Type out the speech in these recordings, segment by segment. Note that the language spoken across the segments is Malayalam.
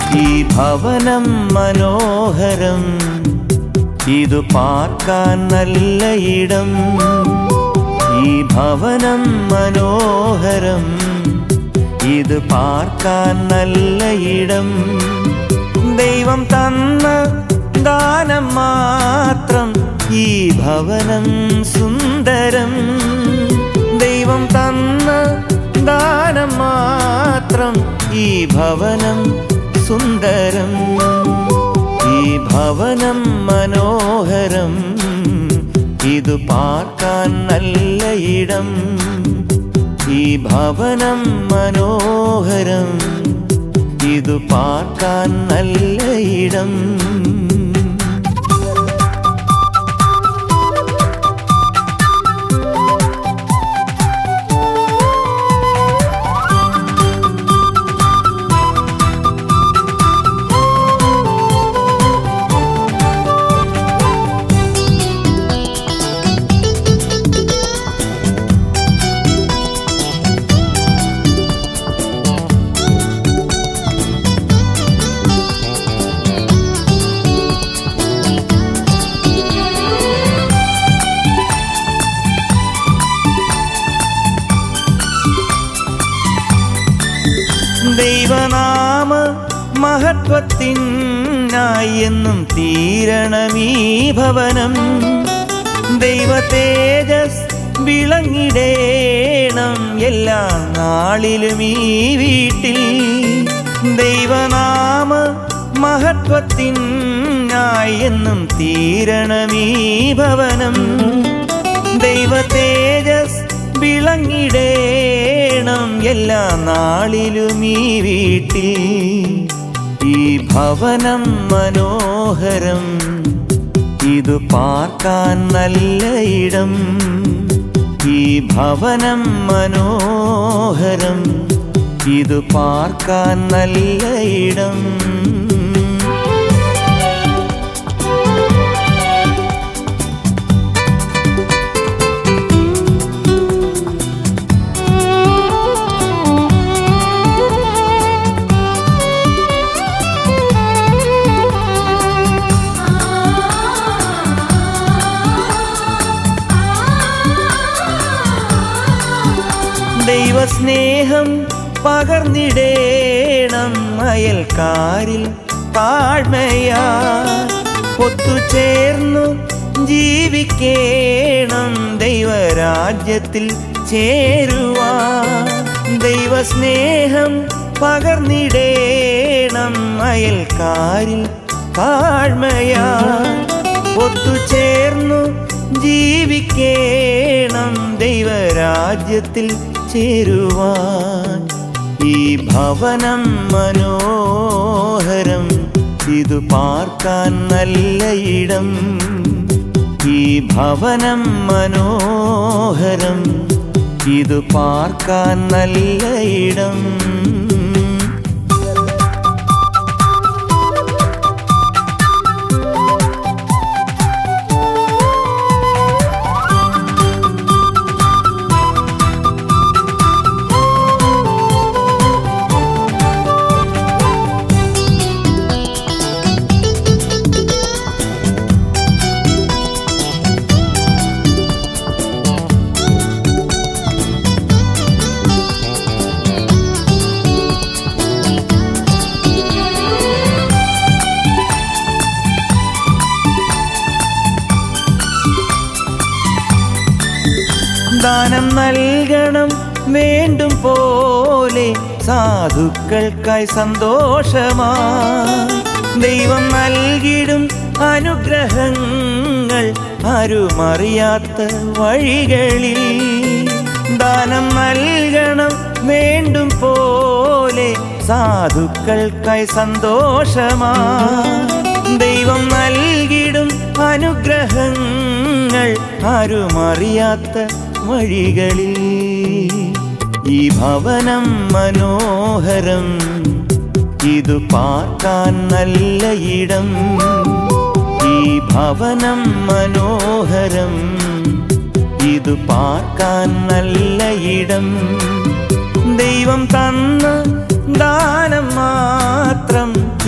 ഈ ഭവനം മനോഹരം ഇതു പാർക്കാൻ നല്ല ഇടം ഈ ഭവനം മനോഹരം ഇത് പാർക്കാൻ നല്ല ഇടം ദൈവം തന്ന ദാനം മാത്രം ഈ ഭവനം സുന്ദരം ദൈവം തന്ന ദാനം മാത്രം ഈ ഭവനം സുന്ദരം ഈ ഭവനം മനോഹരം ഇത് പാർക്കാൻ നല്ല ഇടം ഈ ഭവനം മനോഹരം ഇത് പാർക്കാൻ നല്ല ഇടം ദൈവനാമ മഹത്വത്തിനായി എന്നും തീരണമീ ഭവനം ദൈവ തേജസ് വിളങ്ങിടേണം എല്ലാ നാളിലും ഈ വീട്ടിൽ ദൈവനാമ മഹത്വത്തിനായി എന്നും തീരണമീ ഭവനം ദൈവ തേജസ് വിളങ്ങിടേണം എല്ലാ നാളിലും ഈ വീട്ടിൽ ഈ ഭവനം മനോഹരം ഇത് പാർക്കാൻ നല്ല ഇടം ഈ ഭവനം മനോഹരം ഇത് പാർക്കാൻ നല്ല ഇടം ദൈവസ്നേഹം പകർന്നിടേണം അയൽക്കാരിൽ താഴ്മയാ ഒത്തുചേർന്നു ജീവിക്കേണം ദൈവരാജ്യത്തിൽ ചേരുവാ ദൈവസ്നേഹം പകർന്നിടേണം അയൽക്കാരിൽ താഴ്മയാ ഒത്തുചേർന്നു ജീവിക്കേണം ദൈവരാജ്യത്തിൽ ചേരുവാൻ ഈ ഭവനം മനോഹരം ഇത് പാർക്കാൻ നല്ല ഇടം ഈ ഭവനം മനോഹരം ഇത് പാർക്കാൻ നല്ല ഇടം ദാനം നൽകണം വേണ്ടും പോലെ സാധുക്കൾക്കായി സന്തോഷമാ ദൈവം നൽകിടും അനുഗ്രഹങ്ങൾ ആരുമറിയാത്ത വഴികളിൽ ദാനം നൽകണം വേണ്ടും പോലെ സാധുക്കൾക്കായി സന്തോഷമാ ദൈവം നൽകിടും അനുഗ്രഹങ്ങൾ ആരുമറിയാത്ത വഴികളിൽ ഈ ഭവനം മനോഹരം ഇത് പാർക്കാൻ നല്ല ഇടം ഈ ഭവനം മനോഹരം ഇത് പാർക്കാൻ നല്ല ഇടം ദൈവം തന്ന ദാനം മാത്രം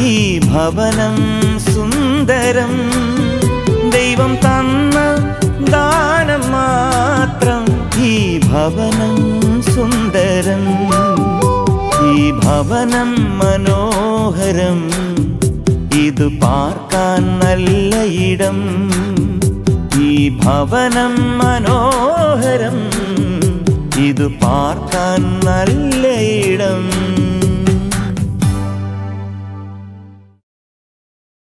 ഭവനം സുന്ദരം ദൈവം തന്ന ദാനം മാത്രം ഈ ഭവനം സുന്ദരം ഈ ഭവനം മനോഹരം ഇത് പാർക്കാൻ നല്ല ഇടം ഈ ഭവനം മനോഹരം ഇത് പാർക്കാൻ നല്ല ഇടം